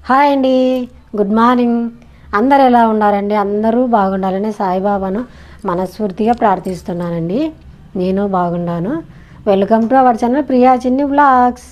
Hi అండి good morning అందరు ఎలా ఉన్నారండి అందరూ బాగుండాలని సాయిబాబాను మనస్ఫూర్తిగా ప్రార్థిస్తున్నానండి నేను బాగున్నాను welcome to our channel Priya Chinni blogs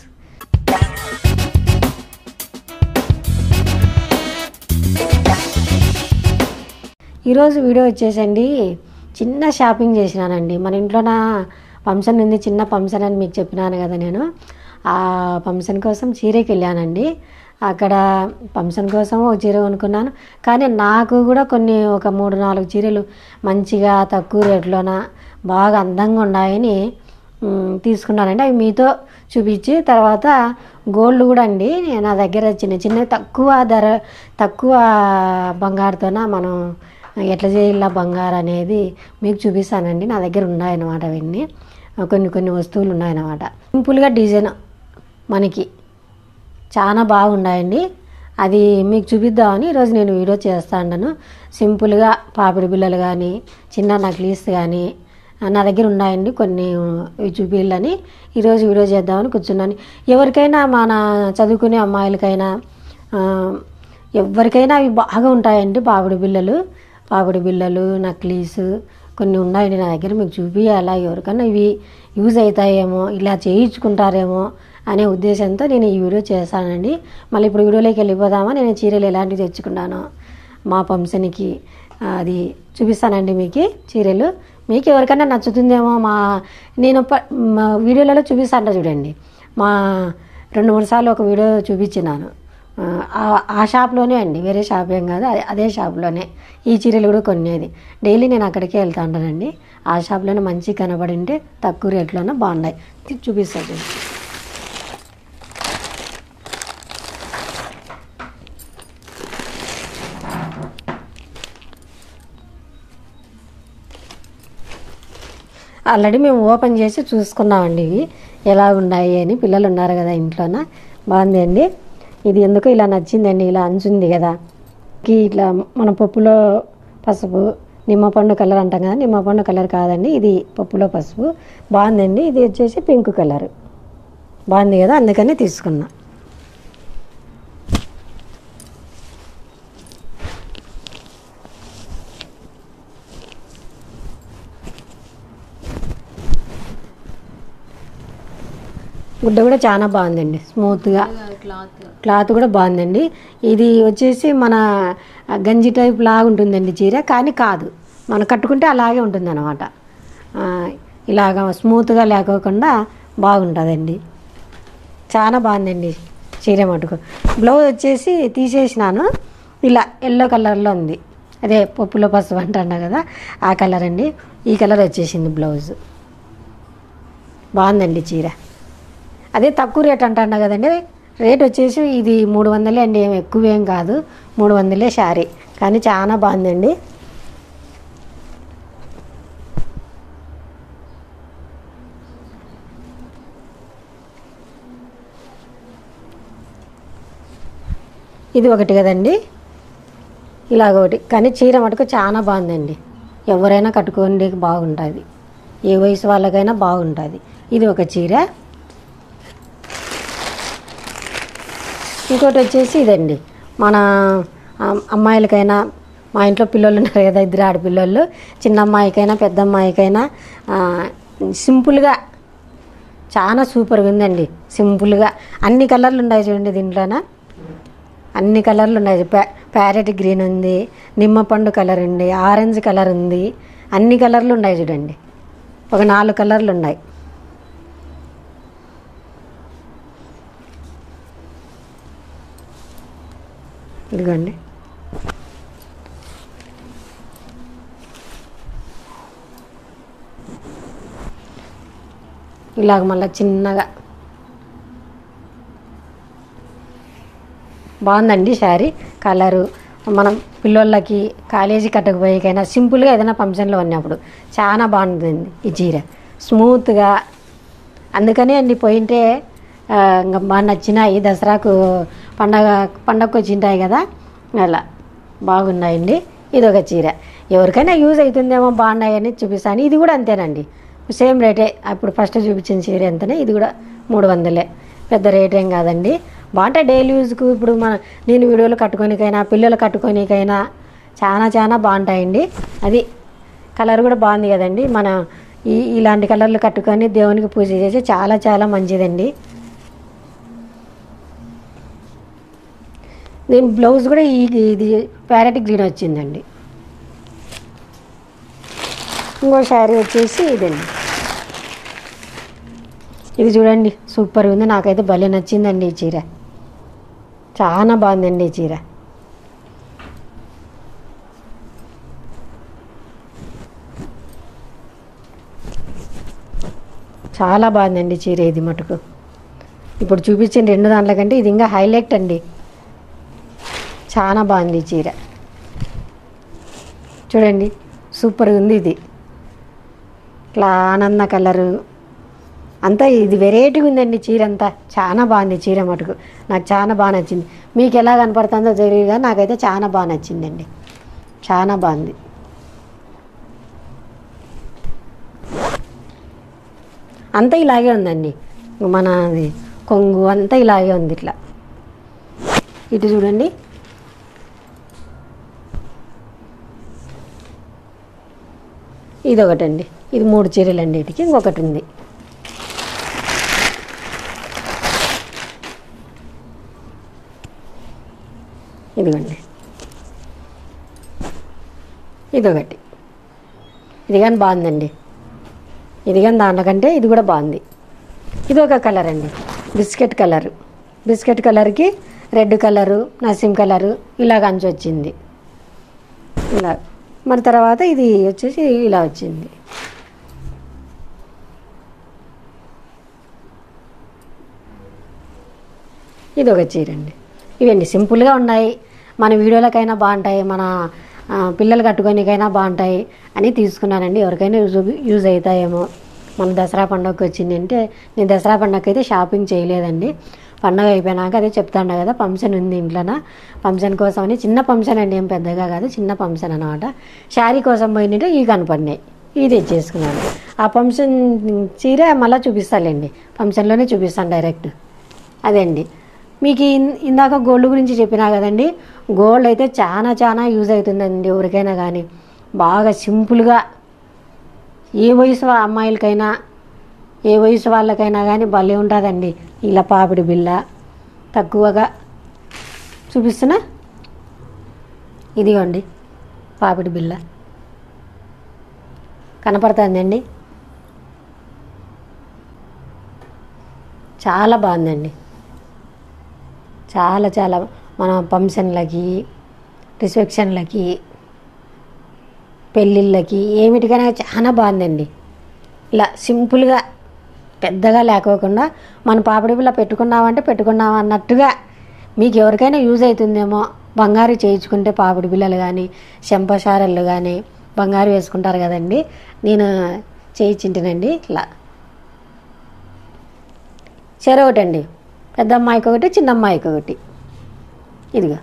ఈరోజు వీడియో వచ్చేసండి చిన్న షాపింగ్ చేసినానండి మన ఇంట్లో నా ఫంక్షన్ ఉంది చిన్న ఫంక్షన్ అని మీకు చెప్పినాను కదా నేను ఆ ఫంక్షన్ కోసం చీరకి వెళ్ళానండి అక్కడ ఫంక్షన్ కోసం ఒక చీర కొనుక్కున్నాను కానీ నాకు కూడా కొన్ని ఒక మూడు నాలుగు చీరలు మంచిగా తక్కువ రేట్లోన బాగా అందంగా ఉన్నాయని మ్, తీసుకున్నానండి అవి మీతో చూపించి తర్వాత గోల్డ్ కూడా అండి నా దగ్గర చిన్న చిన్న తక్కువ ధర తక్కువ బంగారుతోన మనం ఎట్లా చేయాల బంగారు అనేది మీకు చూపిస్తానండి నా దగ్గర ఉన్నాయన్నమాట అవన్నీ కొన్ని కొన్ని వస్తువులు ఉన్నాయన్నమాట సింపుల్గా డిజైన్ మనకి చాలా బాగున్నాయండి అది మీకు చూపిద్దామని ఈరోజు నేను వీడియో చేస్తా ఉన్నాను సింపుల్గా పాపిడి బిళ్ళలు కానీ చిన్న నక్లీస్ కానీ నా దగ్గర ఉన్నాయండి కొన్ని ఇవి చూపిల్లని ఈరోజు వీడియో చేద్దామని కూర్చున్నాను ఎవరికైనా మన చదువుకునే అమ్మాయిలకైనా ఆ, ఎవరికైనా అవి బాగా ఉంటాయండి పాపిడి బిళ్ళలు పాపిడి బిళ్ళలు నక్లీస్ కొన్ని ఉన్నాయండి నా దగ్గర మీకు చూపించాలా ఎవరికైనా ఇవి యూజ్ అవుతాయేమో ఇలా చేయించుకుంటారేమో అనే ఉద్దేశంతో నేను ఈ వీడియో చేశానండి మళ్ళీ ఇప్పుడు వీడియోలోకి వెళ్ళిపోదామా నేను చీరలు ఎలాంటివి తెచ్చుకున్నాను మా ఫంక్షన్కి అది చూపిస్తానండి మీకు చీరలు మీకు ఎవరికైనా నచ్చుతుందేమో మా నేను ప- మా వీడియోలలో చూపిస్తాను చూడండి మా రెండు మూడు సార్లు ఒక వీడియో చూపించినాను ఆ- ఆ షాప్లోనే అండి వేరే షాప్ ఏం కాదు అదే- అదే షాప్లోనే ఈ చీరలు కూడా కొనేది డైలీ నేను అక్కడికే వెళ్తా ఉంటానండి ఆ షాప్లోనే మంచి కనబడింటే తక్కువ రేట్లోనే బాగున్నాయి ఇది చూపిస్తాను చూడండి. ఆల్రెడీ మేము ఓపెన్ చేసి చూసుకున్నామండి ఇవి ఎలా ఉన్నాయి అని పిల్లలు ఉన్నారు కదా ఇంట్లోన బాగుంది అండి ఇది ఎందుకో ఇలా నచ్చిందండి ఇలా అంచుంది కదా కి ఇట్లా మన పప్పులో పసుపు నిమ్మపండు కలర్ అంటాం కదా నిమ్మపండు కలర్ కాదండి ఇది పప్పులో పసుపు బాగుందండి ఇది వచ్చేసి పింక్ కలర్ బాగుంది కదా అందుకని తీసుకున్నా గుడ్డ కూడా చాలా బాగుందండి స్మూత్గా క్లాత్ కూడా బాగుందండి ఇది వచ్చేసి మన గంజి టైప్ లాగా ఉంటుందండి చీర కానీ కాదు మనం కట్టుకుంటే అలాగే ఉంటుంది అనమాట ఇలాగ స్మూత్గా లేకోకుండా బాగుంటుందండి చాలా బాగుందండి చీర మటుకు బ్లౌజ్ వచ్చేసి తీసేసినాను ఇలా ఎల్లో కలర్లో ఉంది అదే పప్పులో పసుపు అంటున్నా కదా ఆ కలర్ అండి ఈ కలర్ వచ్చేసింది బ్లౌజ్ బాగుందండి చీర అదే తక్కువ రేట్ అంటున్నా కదండి రేట్ వచ్చేసి ఇది మూడు వందలే అండి ఏం ఎక్కువేం కాదు మూడు వందలే శారీ కానీ చాలా బాగుందండి ఇది ఒకటి కదండి ఇలాగ ఒకటి కానీ చీర మటుకు చాలా బాగుందండి ఎవరైనా కట్టుకోండి బాగుంటుంది ఏ వయసు వాళ్ళకైనా బాగుంటుంది ఇది ఒక చీర ఇంకోటి వచ్చేసి ఇదండి మన అమ్- అమ్మాయిలకైనా మా ఇంట్లో పిల్లలు ఉన్నారు కదా ఇద్దరు ఆడపిల్లలు చిన్న అమ్మాయికైనా పెద్ద అమ్మాయికైనా ఆ, సింపుల్గా చాలా సూపర్గా ఉందండి సింపుల్గా అన్ని కలర్లు ఉన్నాయి చూడండి దీంట్లోన అన్ని కలర్లు ఉన్నాయి ప్యా ప్యారెట్ గ్రీన్ ఉంది నిమ్మపండు కలర్ ఉంది ఆరెంజ్ కలర్ ఉంది అన్ని కలర్లు ఉన్నాయి చూడండి ఒక నాలుగు కలర్లు ఉన్నాయి ఇదిగోండి ఇలాగ మళ్ళీ చిన్నగా బాగుందండి శారీ కలరు మనం పిల్లోళ్ళకి కాలేజీ కట్టకపోయేకైనా సింపుల్గా ఏదైనా ఫంక్షన్లో ఉన్నప్పుడు చాలా బాగుంటుంది ఈ చీర స్మూత్గా అందుకనే అండి పోయింటే ఆ, ఇంకా బాగా నచ్చినాయి దసరాకు పండగ పండగకు వచ్చింటాయి కదా అలా బాగున్నాయండి ఇది ఒక చీర ఎవరికైనా యూజ్ అవుతుందేమో బాగున్నాయని చూపిస్తాను ఇది కూడా అంతేనండి సేమ్ రేటే అప్పుడు ఫస్ట్ చూపించిన చీర ఎంతనే ఇది కూడా మూడు వందలే పెద్ద రేట్ ఏం కాదండి బాగుంటాయి డైలీ యూజ్కు ఇప్పుడు మన నేను వీడియోలు కట్టుకోనికైనా పిల్లలు కట్టుకోనికైనా చాలా చాలా బాగుంటాయండి అది కలర్ కూడా బాగుంది కదండి మన ఈ ఇలాంటి కలర్లు కట్టుకొని దేవునికి పూజ చేసి చాలా చాలా మంచిదండి దీని బ్లౌజ్ కూడా ఈ ఇది ప్యారెట్ గ్రీన్ వచ్చిందండి ఇంకో శారీ వచ్చేసి ఇదండి ఇది చూడండి సూపర్ ఉంది నాకైతే భలే నచ్చిందండి ఈ చీర చాలా బాగుందండి ఈ చీర చాలా బాగుందండి చీర ఇది మటుకు ఇప్పుడు చూపించిన రెండు దాంట్ల కంటే ఇది ఇంకా హైలైట్ అండి చాలా బాగుంది ఈ చీర చూడండి సూపర్ ఉంది ఇది ఇట్లా ఆనంద కలరు అంతా ఇది వెరైటీగా ఉందండి చీర అంతా చాలా బాగుంది చీర మటుకు నాకు చాలా బాగా నచ్చింది మీకు ఎలా కనపడుతుందో తెలియదు కానీ నాకైతే చాలా బాగా నచ్చిందండి చాలా బాగుంది అంతా ఇలాగే ఉందండి మన అది కొంగు అంతా ఇలాగే ఉంది ఇట్లా ఇటు చూడండి ఇది ఒకటండి ఇది మూడు చీరలండి వీటికి ఇంకొకటి ఉంది ఇదిగోండి ఇదొకటి ఇది కానీ బాగుందండి ఇది కానీ దాంట్లోకంటే ఇది కూడా బాగుంది ఇది ఒక కలర్ అండి బిస్కెట్ కలరు బిస్కెట్ కలర్కి రెడ్ కలరు నసీం కలరు ఇలాగ అంచు వచ్చింది ఇలా మరి తర్వాత ఇది వచ్చేసి ఇలా వచ్చింది ఇది ఒక చీర అండి ఇవండి సింపుల్గా ఉన్నాయి మన వీడియోలకైనా బాగుంటాయి మన ఆ, పిల్లలు కట్టుకోనికైనా బాగుంటాయి అని తీసుకున్నానండి ఎవరికైనా యూజ్ యూజ్ అవుతాయేమో మన దసరా పండుగకి వచ్చింది అంటే నేను దసరా పండుగకి అయితే షాపింగ్ చేయలేదండి పండుగ అయిపోయినాక అదే చెప్తాను కదా ఫంక్షన్ ఉంది ఇంట్లోన ఫంక్షన్ కోసం అని చిన్న ఫంక్షన్ అండి ఏం పెద్దగా కాదు చిన్న ఫంక్షన్ అనమాట శారీ కోసం పోయినట్టు ఇవి కనపడినాయి ఇది తెచ్చేసుకున్నాను ఆ ఫంక్షన్ చీర మళ్ళీ చూపిస్తాలేండి ఫంక్షన్లోనే చూపిస్తాను డైరెక్ట్ అదే అండి మీకు ఇన్- ఇందాక గోల్డ్ గురించి చెప్పినా కదండి గోల్డ్ అయితే చాలా చాలా యూజ్ అవుతుందండి ఎవరికైనా కానీ బాగా సింపుల్గా ఏ వయసు వా- అమ్మాయిలకైనా ఏ వయసు వాళ్ళకైనా కానీ భలే ఉంటుందండి ఇలా పాపిడి బిల్ల తక్కువగా చూపిస్తున్నా ఇదిగోండి పాపిడి బిల్ల కనపడుతుందండి చాలా బాగుందండి చాలా చాలా మన ఫంక్షన్లకి రిసెప్షన్లకి పెళ్ళిళ్ళకి ఏమిటికైనా చాలా బాగుందండి ఇలా సింపుల్గా పెద్దగా లేకోకుండా మన పాపిడి బిల్ల పెట్టుకున్నామంటే పెట్టుకున్నాం అన్నట్టుగా మీకు ఎవరికైనా యూజ్ అవుతుందేమో బంగారు చేయించుకుంటే పాపిడి బిల్లలు కానీ చెంపసారళ్ళు కానీ బంగారు వేసుకుంటారు కదండి నేను చేయించింటినండి ఇట్లా చెరొకటండి పెద్ద అమ్మాయికి ఒకటి చిన్న అమ్మాయికి ఒకటి ఇదిగా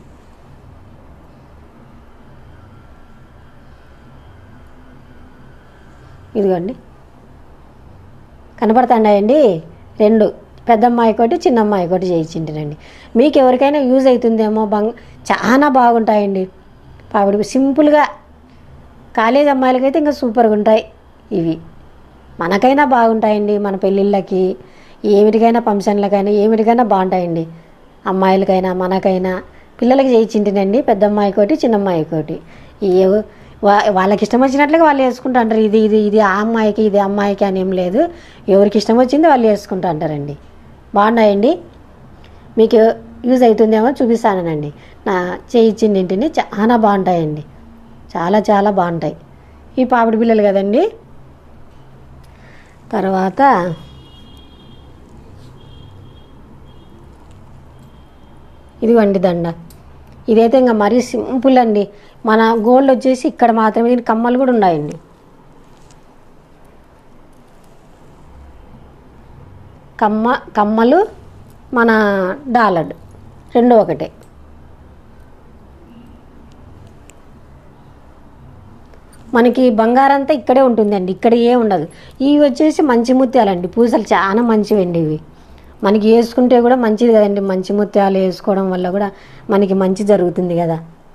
ఇదిగోండి కనపడుతున్నాయండి రెండు పెద్ద అమ్మాయి ఒకటి చిన్న అమ్మాయి ఒకటి చేయించింటానండి మీకు ఎవరికైనా యూజ్ అవుతుందేమో బంగ్ చాలా బాగుంటాయండి పావిడి సింపుల్గా కాలేజ్ అమ్మాయిలకైతే ఇంకా సూపర్గా ఉంటాయి ఇవి మనకైనా బాగుంటాయండి మన పెళ్ళిళ్ళకి ఏమిటికైనా ఫంక్షన్లకైనా ఏమిటికైనా బాగుంటాయండి అమ్మాయిలకైనా మనకైనా పిల్లలకి చేయించింటినండి పెద్ద అమ్మాయి ఒకటి చిన్న అమ్మాయి ఒకటి ఏ వా- వాళ్ళకి ఇష్టం వచ్చినట్లుగా వాళ్ళు వేసుకుంటా అంటారు ఇది ఇది ఇది ఆ అమ్మాయికి ఇది అమ్మాయికి అని ఏం లేదు ఎవరికి ఇష్టం వచ్చింది వాళ్ళు వేసుకుంటా అంటారండి బాగున్నాయండి మీకు యూజ్ అవుతుందేమో చూపిస్తానండి నా చేయించింది ఇంటిని చాలా బాగుంటాయండి చాలా చాలా బాగుంటాయి ఈ పాపిడి పిల్లలు కదండి తర్వాత ఇదిగోండి దండ ఇదైతే ఇంకా మరీ సింపుల్ అండి మన గోల్డ్ వచ్చేసి ఇక్కడ మాత్రమే దీనికి కమ్మలు కూడా ఉన్నాయండి కమ్మ కమ్మలు మన డాలర్ రెండు ఒకటే మనకి బంగారం అంతా ఇక్కడే ఉంటుందండి ఇక్కడ ఏ ఉండదు ఇవి వచ్చేసి మంచి ముత్యాలండి పూసలు చాలా మంచివండి ఇవి మనకి వేసుకుంటే కూడా మంచిది కదండి మంచి ముత్యాలు వేసుకోవడం వల్ల కూడా మనకి మంచి జరుగుతుంది కదా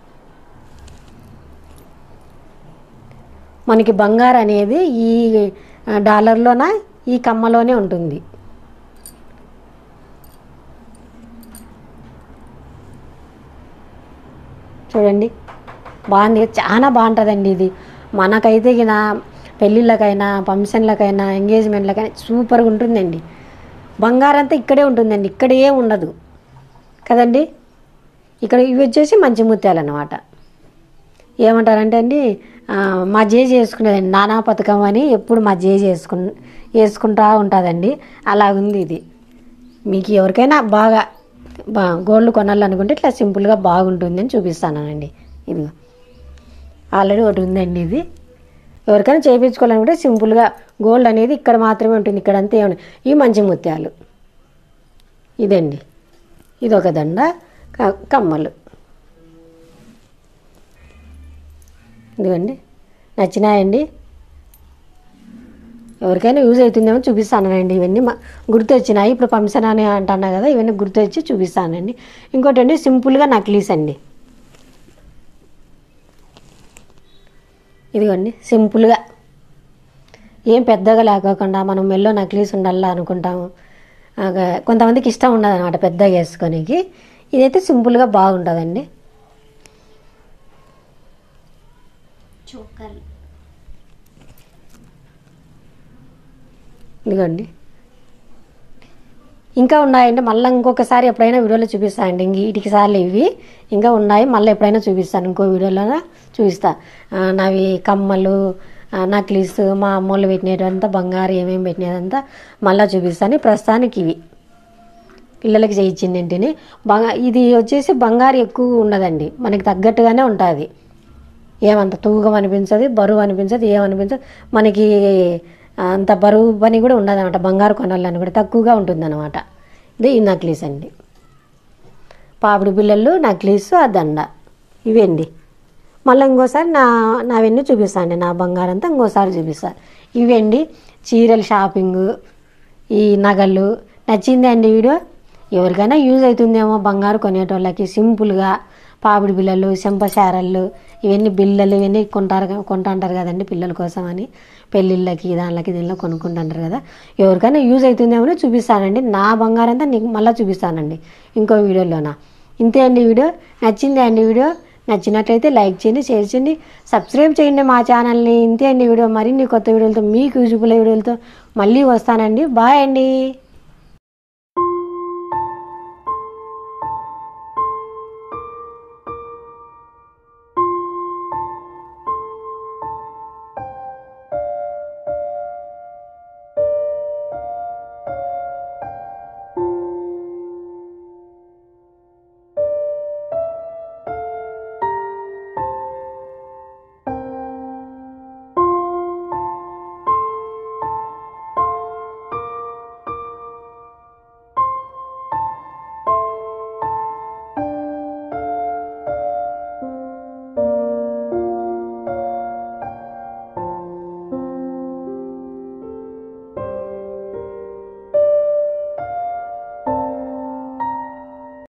మనకి బంగారు అనేది ఈ ఆ, డాలర్లోన ఈ కమ్మలోనే ఉంటుంది చూడండి బాగుంది చాలా బాగుంటుందండి ఇది మనకైతే గిన పెళ్ళిళ్ళకైనా ఫంక్షన్లకైనా ఎంగేజ్మెంట్లకైనా సూపర్గా ఉంటుందండి బంగారం అంతా ఇక్కడే ఉంటుందండి ఇక్కడే ఉండదు కదండి ఇక్కడ ఇవి వచ్చేసి మంచి ముత్యాలు అన్నమాట ఏమంటారంటే అండి ఆ, మా జేజి వేసుకునేదండి నానా పథకం అని ఎప్పుడు మా జేజి వేసుకు వేసుకుంటా ఉంటుందండి అలా ఉంది ఇది మీకు ఎవరికైనా బాగా బా గోల్డ్ కొనాలనుకుంటే ఇట్లా సింపుల్గా బాగుంటుంది అని చూపిస్తానండి ఇదిగో ఆల్రెడీ ఒకటి ఉందండి ఇది ఎవరికైనా చేయించుకోవాలనుకుంటే సింపుల్గా గోల్డ్ అనేది ఇక్కడ మాత్రమే ఉంటుంది ఇక్కడ అంతా ఏమి ఇవి మంచి ముత్యాలు ఇదండి ఇది ఒక దండ క- కమ్మలు ఇదిగోండి నచ్చినాయండి ఎవరికైనా యూజ్ అవుతుందేమో చూపిస్తానండి ఇవన్నీ మా గుర్తు వచ్చినాయి ఇప్పుడు ఫంక్షన్ అని అంటున్నా కదా ఇవన్నీ గుర్తు వచ్చి చూపిస్తానండి ఇంకోటి అండి సింపుల్గా నక్లీస్ అండి ఇదిగోండి సింపుల్గా ఏం పెద్దగా లేకోకుండా మనం మెల్లో నక్లీస్ ఉండాలా అనుకుంటాము ఆగ కొంతమందికి ఇష్టం ఉండదు అనమాట పెద్దగా వేసుకోనికి ఇదైతే సింపుల్గా బాగుంటుందండి చోకర్ ఇదిగోండి ఇంకా ఉన్నాయండి మళ్ళీ ఇంకొకసారి ఎప్పుడైనా వీడియోలో చూపిస్తానండి ఇంక వీటికి సార్లు ఇవి ఇంకా ఉన్నాయి మళ్ళీ ఎప్పుడైనా చూపిస్తాను ఇంకో వీడియోలో చూపిస్తా ఆ, నావి కమ్మలు ఆ, నక్లీస్ మా అమ్మోళ్ళు పెట్టినటువంటి బంగారు ఏమేమి పెట్టినదంతా మళ్ళీ చూపిస్తాను ప్రస్తుతానికి ఇవి పిల్లలకి చేయించింది ఏంటిని బంగా ఇది వచ్చేసి బంగారు ఎక్కువ ఉండదండి మనకి తగ్గట్టుగానే ఉంటుంది ఏమంత తూగం అనిపించదు బరువు అనిపించదు ఏమనిపించదు మనకి అంత బరువు పని కూడా ఉండదు అనమాట బంగారు కొనాలని కూడా తక్కువగా ఉంటుంది అనమాట ఇది ఈ నక్లీస్ అండి పాపిడి బిళ్ళలు నక్లీస్ ఆ దండ ఇవండి మళ్ళీ ఇంకోసారి నా నావన్నీ చూపిస్తాను నా బంగారం అంతా ఇంకోసారి చూపిస్తాను ఇవండి చీరల షాపింగ్ ఈ నగలు నచ్చింది అండి వీడియో ఎవరికైనా యూజ్ అవుతుందేమో బంగారు కొనేటోళ్ళకి సింపుల్గా పాపిడి బిళ్ళలు చెంపశారళ్ళు ఇవన్నీ బిళ్ళలు ఇవన్నీ కొంటారు క- కొంటుంటారు కదండి పిల్లల కోసం అని పెళ్ళిళ్ళకి దానిలకి దీనిలో కొనుక్కుంటుంటారు కదా ఎవరికైనా యూజ్ అవుతుందేమో అని చూపిస్తానండి నా బంగారం అంతా నీకు మళ్ళీ చూపిస్తానండి ఇంకో వీడియోలోన ఇంతే అండి వీడియో నచ్చింది అండి వీడియో నచ్చినట్లయితే లైక్ చేయండి షేర్ చేయండి సబ్స్క్రైబ్ చేయండి మా ఛానల్ని ఇంతే అండి వీడియో మరిన్ని కొత్త వీడియోలతో మీకు యూజ్ఫుల్ వీడియోలతో మళ్ళీ వస్తానండి బాయ్ అండి